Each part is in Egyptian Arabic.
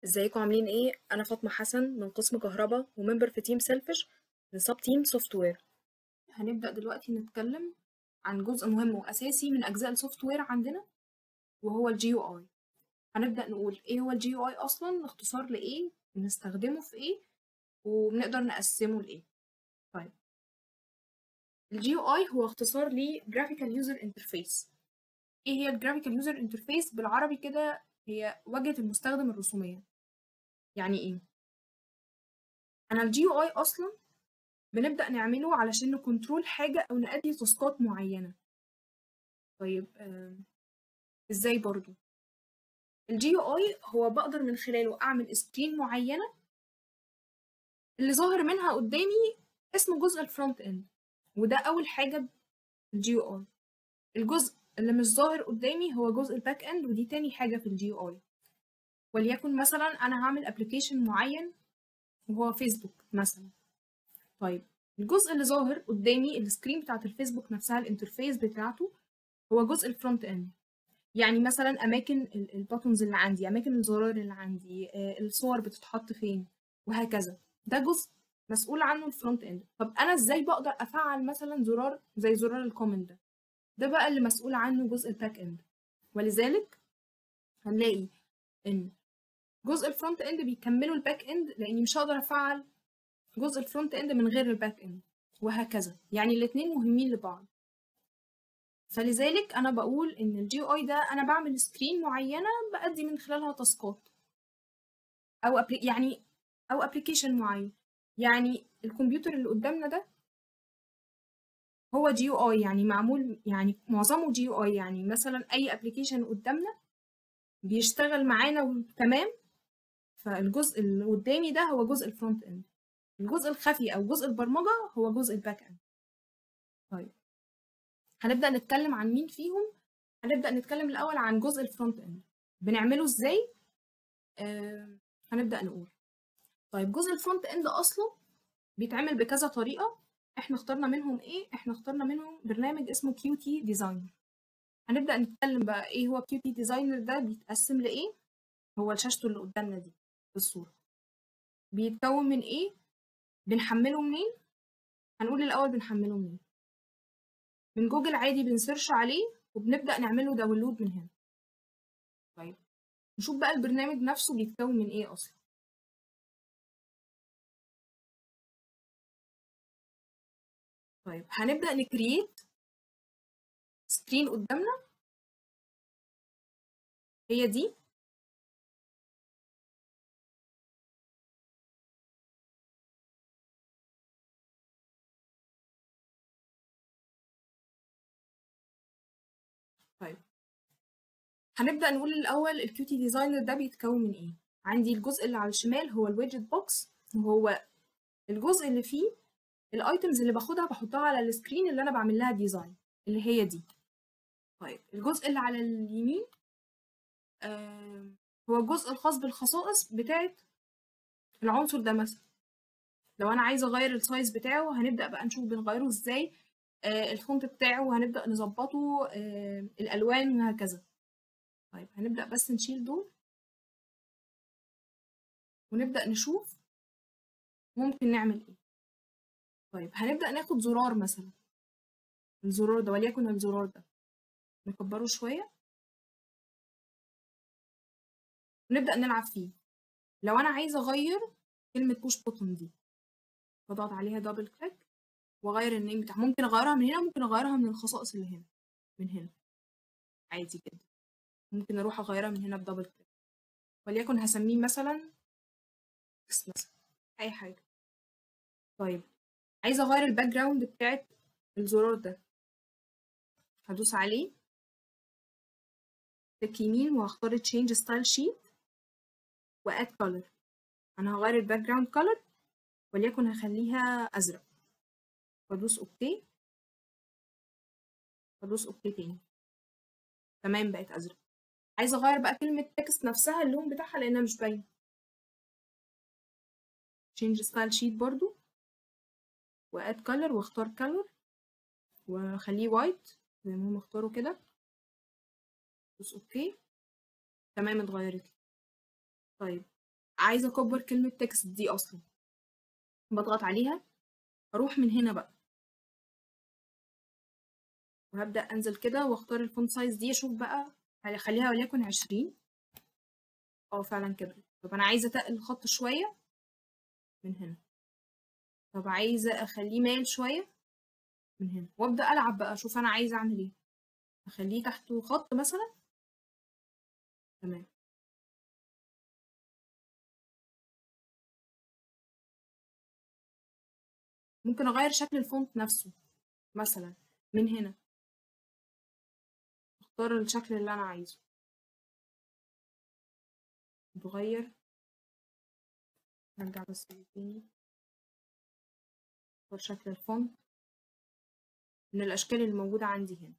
ازيكم عاملين ايه انا فاطمه حسن من قسم كهرباء وممبر في تيم سيلفش لسب تيم سوفت وير هنبدا دلوقتي نتكلم عن جزء مهم واساسي من اجزاء السوفت وير عندنا وهو الجي يو اي هنبدا نقول ايه هو الجي يو اي اصلا اختصار لايه بنستخدمه في ايه وبنقدر نقسمه لايه طيب الجي يو اي هو اختصار ل Graphical User Interface ايه هي الجرافيكال يوزر انترفيس بالعربي كده هي واجهة المستخدم الرسومية يعني ايه انا الجي يو اي اصلا بنبدأ نعمله علشان نكنترول حاجة او نأدي تاسكات معينة طيب آه، ازاي برضو الجي يو اي هو بقدر من خلاله اعمل سكرين معينة اللي ظاهر منها قدامي اسمه جزء الفرونت اند وده اول حاجة الجي يو اي الجزء اللي مش ظاهر قدامي هو جزء الباك اند ودي تاني حاجة في الجي يو اي وليكن مثلا انا هعمل ابلكيشن معين وهو فيسبوك مثلا طيب الجزء اللي ظاهر قدامي السكرين بتاعت الفيسبوك نفسها الانترفيس بتاعته هو جزء الفرونت اند يعني مثلا اماكن الباتونز اللي عندي اماكن الزرار اللي عندي آه، الصور بتتحط فين وهكذا ده جزء مسؤول عنه الفرونت اند طب انا ازاي بقدر افعل مثلا زرار زي زرار الكومنت ده ده بقى اللي مسؤول عنه جزء الباك اند ولذلك هنلاقي ان جزء الفرونت اند بيكملوا الباك اند لاني مش هقدر افعل جزء الفرونت اند من غير الباك اند وهكذا يعني الاتنين مهمين لبعض فلذلك انا بقول ان الجي اي ده انا بعمل سكرين معينه بادي من خلالها تاسكات او أبلي يعني او ابلكيشن معين يعني الكمبيوتر اللي قدامنا ده هو جي يو اي يعني معمول يعني معظمه جي يو اي يعني مثلا اي ابلكيشن قدامنا بيشتغل معانا تمام فالجزء اللي قدامي ده هو جزء الفرونت اند الجزء الخفي او جزء البرمجه هو جزء الباك اند طيب هنبدا نتكلم عن مين فيهم هنبدا نتكلم الاول عن جزء الفرونت اند بنعمله ازاي آه هنبدا نقول طيب جزء الفرونت اند اصلا بيتعمل بكذا طريقه احنا اخترنا منهم ايه احنا اخترنا منهم برنامج اسمه كيو تي ديزاينر هنبدا نتكلم بقى ايه هو كيو تي ديزاينر ده بيتقسم لايه هو شاشته اللي قدامنا دي في الصوره بيتكون من ايه بنحمله منين هنقول الاول بنحمله منين من جوجل عادي بنسيرش عليه وبنبدا نعمله داونلود من هنا طيب نشوف بقى البرنامج نفسه بيتكون من ايه اصلا طيب هنبدا نكريت سكرين قدامنا هي دي طيب هنبدأ نقول الأول الكيوتي ديزاينر ده بيتكون من إيه؟ عندي الجزء اللي على الشمال هو الويدجت بوكس وهو الجزء اللي فيه الايتمز اللي باخدها بحطها على السكرين اللي انا بعمل لها ديزاين اللي هي دي طيب الجزء اللي على اليمين آه هو الجزء الخاص بالخصائص بتاعت العنصر ده مثلا لو انا عايزه اغير السايز بتاعه هنبدا بقى نشوف بنغيره ازاي آه الفونت بتاعه هنبدا نظبطه آه الالوان وهكذا طيب هنبدا بس نشيل دول ونبدا نشوف ممكن نعمل ايه طيب هنبدا ناخد زرار مثلا الزرار ده وليكن الزرار ده نكبره شويه ونبدا نلعب فيه لو انا عايزه اغير كلمه بوش بوتون دي بضغط عليها دبل كليك واغير النيم بتاعها ممكن اغيرها من هنا ممكن اغيرها من الخصائص اللي هنا من هنا عادي جدا ممكن اروح اغيرها من هنا بدبل كليك وليكن هسميه مثلا مثلا اي حاجه طيب عايزه اغير الباك جراوند بتاعت الزرار ده هدوس عليه كليك يمين وهختار تشينج ستايل شيت واد كولر انا هغير الباك جراوند كولر وليكن هخليها ازرق وادوس اوكي وادوس اوكي تاني تمام بقت ازرق عايزه اغير بقى كلمه تكست نفسها اللون بتاعها لانها مش باينه change style sheet برضو واد color واختار color واخليه white زي ما هم اختاروا كده دوس اوكي تمام اتغيرت لي طيب عايزه اكبر كلمه تكست دي اصلا بضغط عليها اروح من هنا بقى وهبدا انزل كده واختار الفونت سايز دي اشوف بقى هخليها وليكن عشرين اه فعلا كبرت طب انا عايزه اتقل الخط شويه من هنا طب عايزه اخليه مايل شويه من هنا وابدا العب بقى اشوف انا عايزه اعمل ايه اخليه تحته خط مثلا تمام ممكن اغير شكل الفونت نفسه مثلا من هنا اختار الشكل اللي انا عايزه اتغير نرجع بس تاني اختار شكل الفونت من الاشكال اللي موجوده عندي هنا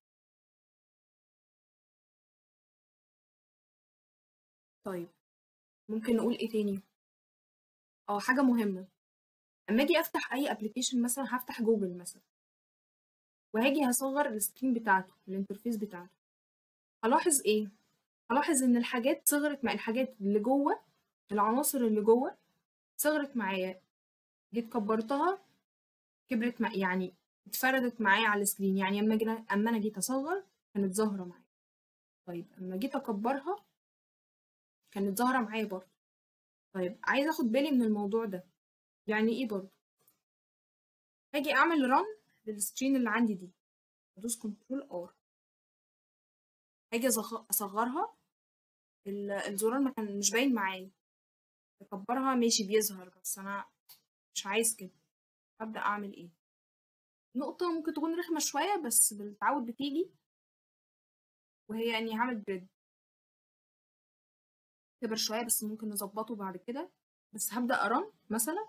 طيب ممكن نقول ايه تاني اه حاجه مهمه اما اجي افتح اي ابلكيشن مثلا هفتح جوجل مثلا وهاجي هصغر السكرين بتاعته الانترفيس بتاعته هلاحظ ايه هلاحظ ان الحاجات صغرت مع الحاجات اللي جوه العناصر اللي جوه صغرت معايا جيت كبرتها كبرت مع يعني اتفردت معايا على السكرين يعني اما جينا اما انا جيت اصغر كانت ظاهره معايا طيب اما جيت اكبرها كانت ظاهره معايا برضه طيب عايزه اخد بالي من الموضوع ده يعني ايه برضه هاجي اعمل رن للسكرين اللي عندي دي ادوس كنترول ار هاجي اصغرها الزرار ما كان مش باين معايا اكبرها ماشي بيظهر بس انا مش عايز كده هبدا اعمل ايه نقطة ممكن تكون رخمة شوية بس بالتعود بتيجي وهي اني هعمل بريد كبر شوية بس ممكن نظبطه بعد كده بس هبدأ أرن مثلا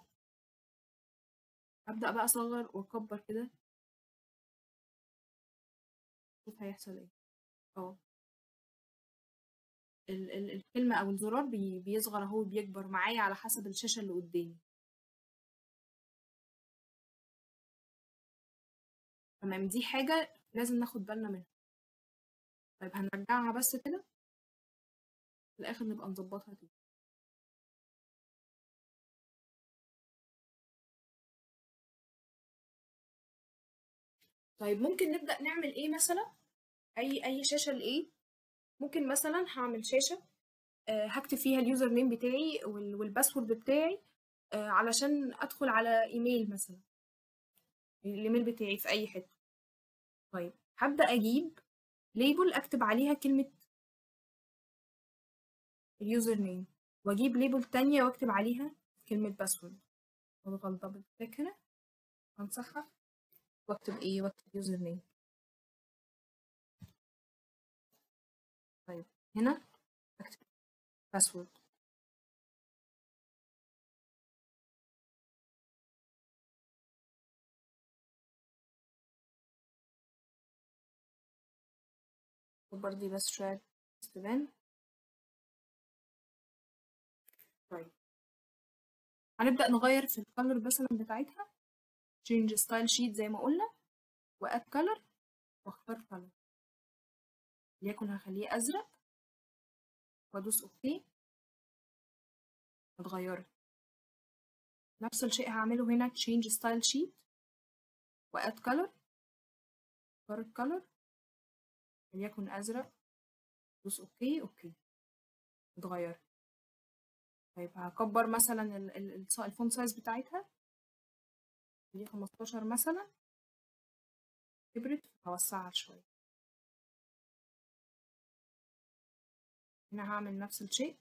أبدأ بقى أصغر وأكبر كده شوف هيحصل ايه اه ال ال الكلمة أو الزرار بي بيصغر أهو بيكبر معايا على حسب الشاشة اللي قدامي تمام دي حاجة لازم ناخد بالنا منها طيب هنرجعها بس كده في الآخر نبقى نظبطها تاني طيب ممكن نبدأ نعمل ايه مثلا اي اي شاشة لايه ممكن مثلا هعمل شاشة أه هكتب فيها اليوزر نيم بتاعي والباسورد بتاعي أه علشان ادخل على ايميل مثلا الايميل بتاعي في اي حتة طيب هبدأ اجيب ليبل اكتب عليها كلمة اليوزر نيم واجيب ليبل تانية واكتب عليها كلمة باسورد واضغط دبل كليك هنا همسحها واكتب ايه واكتب يوزر نيم طيب هنا اكتب باسورد كبر دي بس شوية تبان طيب هنبدأ نغير في الكالر مثلا بتاعتها change style sheet زي ما قلنا واد color واختار color ليكن هخليه ازرق وادوس اوكي اتغيرت نفس الشيء هعمله هنا change style sheet واد color اختار الكالر وليكن ازرق دوس اوكي اوكي اتغيرت طيب هكبر مثلا الفونت سايز بتاعتها دي 15 مثلا كبرت هوسعها شوية هنا هعمل نفس الشيء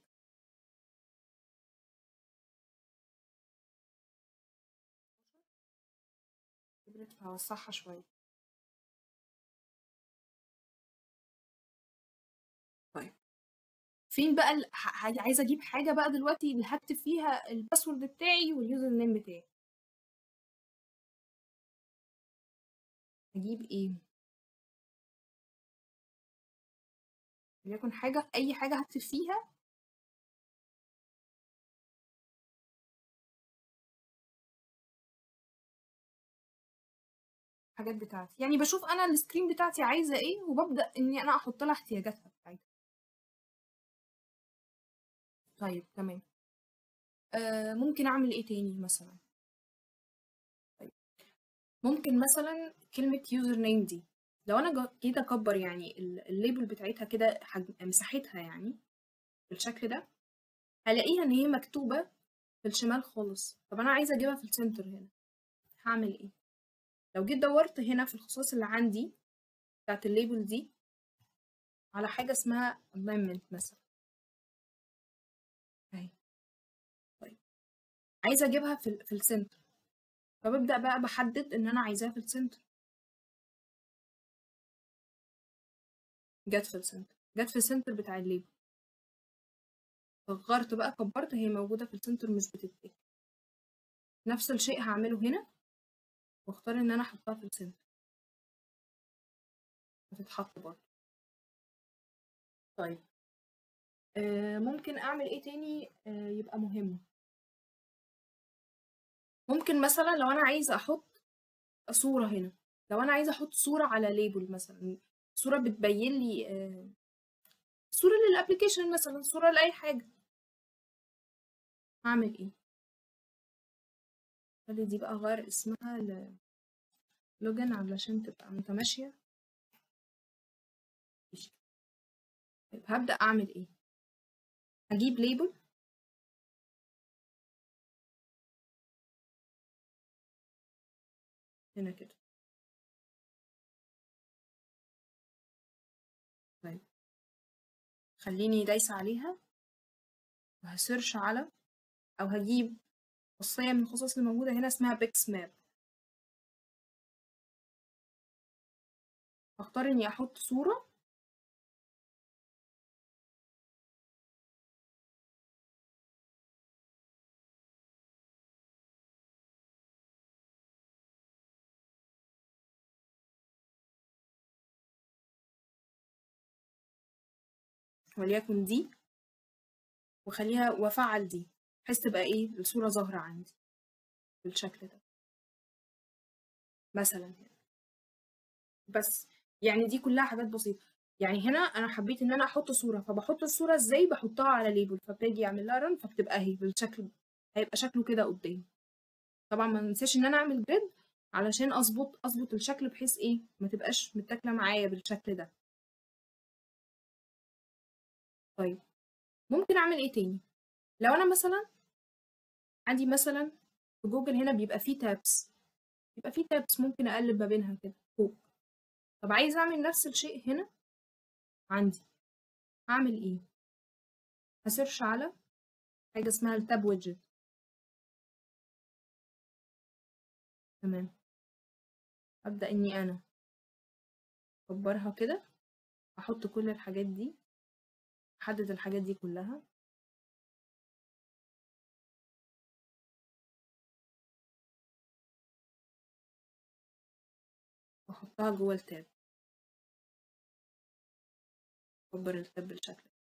كبرت فهوسعها شوية طيب فين بقى ال... عايزة أجيب حاجة بقى دلوقتي اللي هكتب فيها الباسورد بتاعي واليوزر نيم بتاعي اجيب ايه وليكن حاجة اي حاجة هكتب فيها الحاجات بتاعتي يعني بشوف انا السكرين بتاعتي عايزة ايه وببدأ اني انا احط لها احتياجاتها بتاعتها طيب تمام آه ممكن اعمل ايه تاني مثلا طيب. ممكن مثلا كلمة يوزر نيم دي لو انا جا- جيت اكبر يعني ال- الليبل بتاعتها كده حجم مساحتها يعني بالشكل ده هلاقيها ان هي مكتوبة في الشمال خالص طب انا عايزة اجيبها في السنتر هنا هعمل ايه لو جيت دورت هنا في الخصائص اللي عندي بتاعت الليبل دي على حاجة اسمها alignment مثلا اهي طيب عايزة اجيبها في, ال- في السنتر فببدأ بقى بحدد ان انا عايزاها في السنتر جت في السنتر جت في السنتر بتاع الليبل صغرت بقى كبرت هي موجودة في السنتر مش بتتاكل نفس الشيء هعمله هنا واختار ان انا احطها في السنتر هتتحط برضه طيب آه ممكن اعمل ايه تاني آه يبقى مهم ممكن مثلا لو انا عايزة احط صورة هنا لو انا عايزة احط صورة على ليبل مثلا صورة بتبين لي آه صورة للابليكيشن مثلا صورة لأي حاجة هعمل ايه خلي دي بقى غير اسمها ل لوجن علشان تبقى متماشية ماشي. طيب هبدأ اعمل ايه هجيب ليبل هنا كده طيب خليني دايسة عليها وهسيرش على او هجيب خاصية من الخصائص اللي موجودة هنا اسمها بيكس ماب هختار اني احط صورة وليكن دي واخليها وافعل دي بحيث تبقى ايه الصورة ظاهرة عندي بالشكل ده مثلا يعني. بس يعني دي كلها حاجات بسيطة يعني هنا انا حبيت ان انا احط صورة فبحط الصورة ازاي بحطها على ليبل فباجي اعمل لها رن فبتبقى اهي بالشكل هيبقى شكله كده قدامي طبعا ما ننساش ان انا اعمل جريد علشان اظبط اظبط الشكل بحيث ايه ما تبقاش متاكله معايا بالشكل ده طيب ممكن اعمل ايه تاني لو انا مثلا عندي مثلا في جوجل هنا بيبقى فيه تابس بيبقى فيه تابس ممكن اقلب ما بينها كده فوق طب عايز اعمل نفس الشيء هنا عندي هعمل ايه هسيرش على حاجه اسمها التاب ويدجت تمام ابدا اني انا اكبرها كده احط كل الحاجات دي احدد الحاجات دي كلها واحطها جوه التاب اكبر التاب بالشكل ده.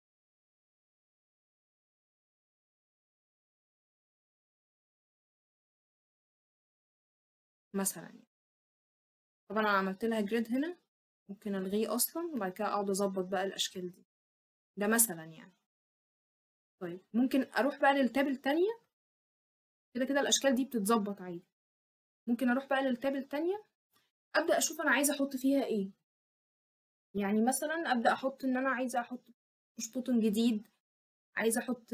مثلا يعني. طبعا انا عملت لها جريد هنا ممكن الغيه اصلا وبعد كده اقعد اظبط بقى الاشكال دي ده مثلا يعني طيب ممكن اروح بقى للتاب التانية كده كده الاشكال دي بتتظبط عادي ممكن اروح بقى للتاب التانية ابدا اشوف انا عايزه احط فيها ايه يعني مثلا ابدا احط ان انا عايزه احط مش بوتون جديد عايزه احط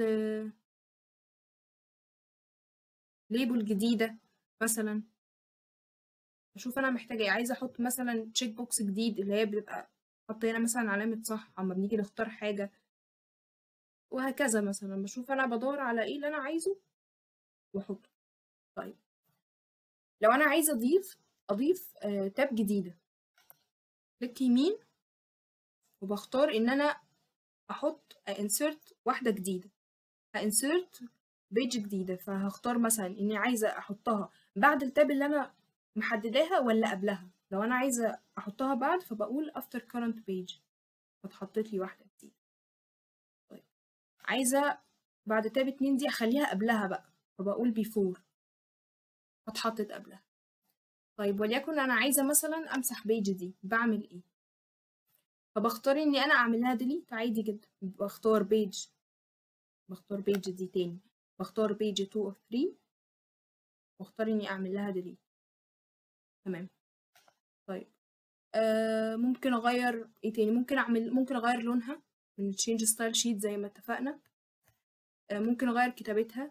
ليبل جديده مثلا اشوف انا محتاجه ايه عايزه احط مثلا تشيك بوكس جديد اللي هي بتبقى احط هنا مثلا علامه صح اما بنيجي نختار حاجه وهكذا مثلا بشوف انا بدور على ايه اللي انا عايزه واحطه طيب لو انا عايزه اضيف اضيف آه تاب جديده كليك يمين وبختار ان انا احط انسرت واحده جديده هانسرت بيج جديده فهختار مثلا اني عايزه احطها بعد التاب اللي انا محدداها ولا قبلها لو انا عايزه احطها بعد فبقول after current page فاتحطت لي واحده جديده طيب عايزه بعد تاب اتنين دي اخليها قبلها بقى فبقول before فاتحطت قبلها طيب وليكن انا عايزه مثلا امسح بيج دي بعمل ايه فبختار اني انا اعمل لها ديليت عادي جدا بختار بيج بختار بيج دي تاني بختار page 2 of 3 واختار اني اعمل لها delete تمام طيب آه ممكن اغير ايه تاني ممكن اعمل ممكن اغير لونها من change style sheet زي ما اتفقنا آه ممكن اغير كتابتها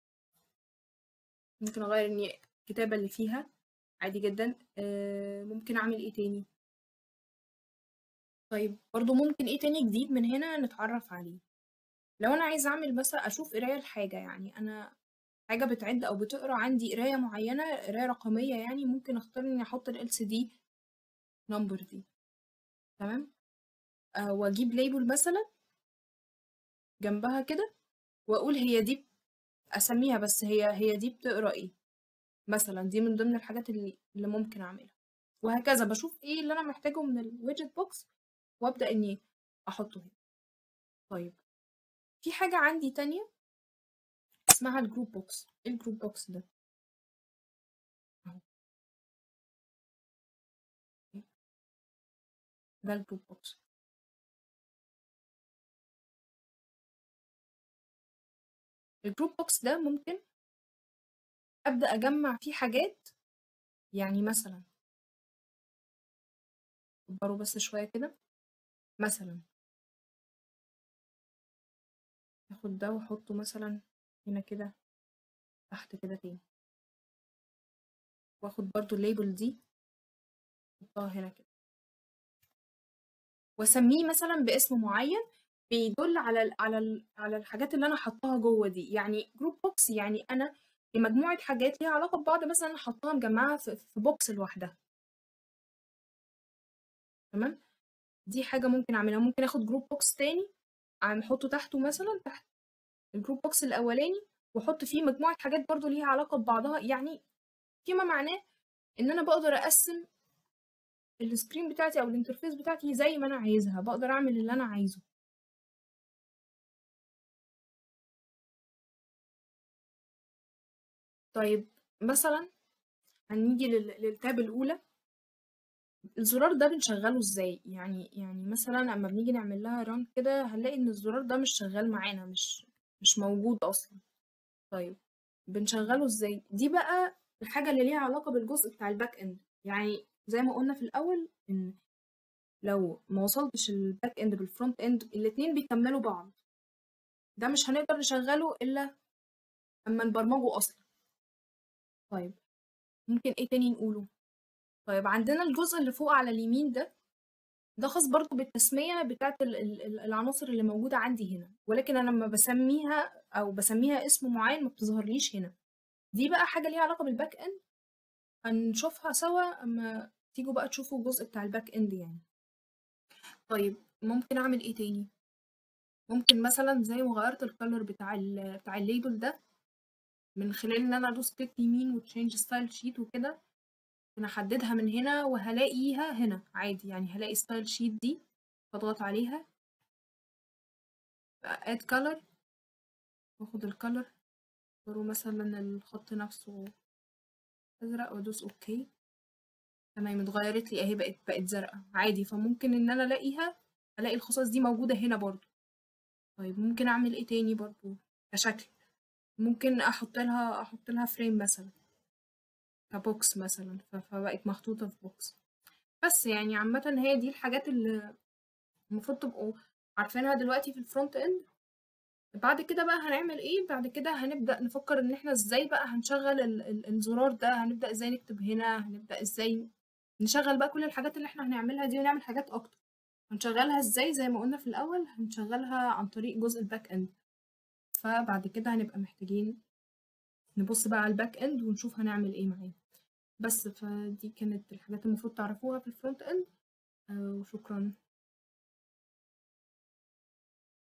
ممكن اغير اني الكتابة اللي فيها عادي جدا آه ممكن اعمل ايه تاني طيب برضو ممكن ايه تاني جديد من هنا نتعرف عليه لو انا عايزه اعمل مثلا اشوف قرايه لحاجه يعني انا حاجه بتعد او بتقرا عندي قرايه معينه قرايه رقميه يعني ممكن اختار اني احط ال LCD نمبر دي تمام آه واجيب ليبل مثلا جنبها كده واقول هي دي اسميها بس هي هي دي بتقرا ايه مثلا دي من ضمن الحاجات اللي, اللي ممكن اعملها وهكذا بشوف ايه اللي انا محتاجه من الويدجت بوكس وابدا اني احطه هنا طيب في حاجه عندي تانية اسمها الجروب بوكس ايه الجروب بوكس ده اهو ده الجروب بوكس الجروب بوكس ده ممكن ابدا اجمع فيه حاجات يعني مثلا كبره بس شويه كده مثلا اخد ده واحطه مثلا هنا كده تحت كده تاني واخد برضو الليبل دي احطها هنا كده واسميه مثلا باسم معين بيدل على ال على ال على الحاجات اللي انا حطاها جوه دي يعني جروب بوكس يعني انا مجموعه حاجات ليها علاقه ببعض مثلا انا حطاها مجمعها في, في بوكس لوحدها تمام دي حاجه ممكن اعملها ممكن اخد جروب بوكس تاني عم احطه تحته مثلا تحت الجروب بوكس الاولاني واحط فيه مجموعه حاجات برضو ليها علاقه ببعضها يعني فيما معناه ان انا بقدر اقسم السكرين بتاعتي او الانترفيس بتاعتي زي ما انا عايزها بقدر اعمل اللي انا عايزه طيب مثلا هنيجي لل- للتاب الاولى الزرار ده بنشغله ازاي يعني يعني مثلا اما بنيجي نعمل لها ران كده هنلاقي ان الزرار ده مش شغال معانا مش مش موجود اصلا طيب بنشغله ازاي دي بقى الحاجه اللي ليها علاقه بالجزء بتاع الباك اند يعني زي ما قلنا في الاول ان لو ما وصلتش الباك اند بالفرونت اند الاتنين بيكملوا بعض ده مش هنقدر نشغله الا اما نبرمجه اصلا طيب ممكن ايه تاني نقوله طيب عندنا الجزء اللي فوق على اليمين ده ده خاص برضو بالتسمية بتاعت ال- ال- ال- العناصر اللي موجودة عندي هنا ولكن أنا لما بسميها أو بسميها اسم معين ما بتظهرليش هنا دي بقى حاجة ليها علاقة بالباك إند هنشوفها سوا أما تيجوا بقى تشوفوا الجزء بتاع الباك إند يعني طيب ممكن أعمل إيه تاني ممكن مثلا زي ما غيرت الكالر بتاع ال بتاع الليبل ده من خلال إن أنا أدوس كليك يمين وتشينج ستايل شيت وكده انا احددها من هنا وهلاقيها هنا عادي يعني هلاقي ستايل شيت دي بضغط عليها اد color واخد الكالر اختاره مثلا الخط نفسه ازرق وادوس اوكي تمام اتغيرت لي اهي بقت بقت زرقاء عادي فممكن ان انا الاقيها الاقي الخصائص دي موجودة هنا برضو طيب ممكن اعمل ايه تاني برضو كشكل ممكن احط لها احط لها فريم مثلا كبوكس مثلا ف- فبقت محطوطة في بوكس بس يعني عامة هي دي الحاجات اللي المفروض تبقوا عارفينها دلوقتي في الفرونت اند بعد كده بقى هنعمل ايه بعد كده هنبدأ نفكر ان احنا ازاي بقى هنشغل ال ال الزرار ده هنبدأ ازاي نكتب هنا هنبدأ ازاي نشغل بقى كل الحاجات اللي احنا هنعملها دي ونعمل حاجات اكتر هنشغلها ازاي زي ما قلنا في الاول هنشغلها عن طريق جزء الباك اند فبعد كده هنبقى محتاجين نبص بقى على الباك اند ونشوف هنعمل ايه معاه بس فدي كانت الحاجات المفروض تعرفوها في الفرونت اند وشكرا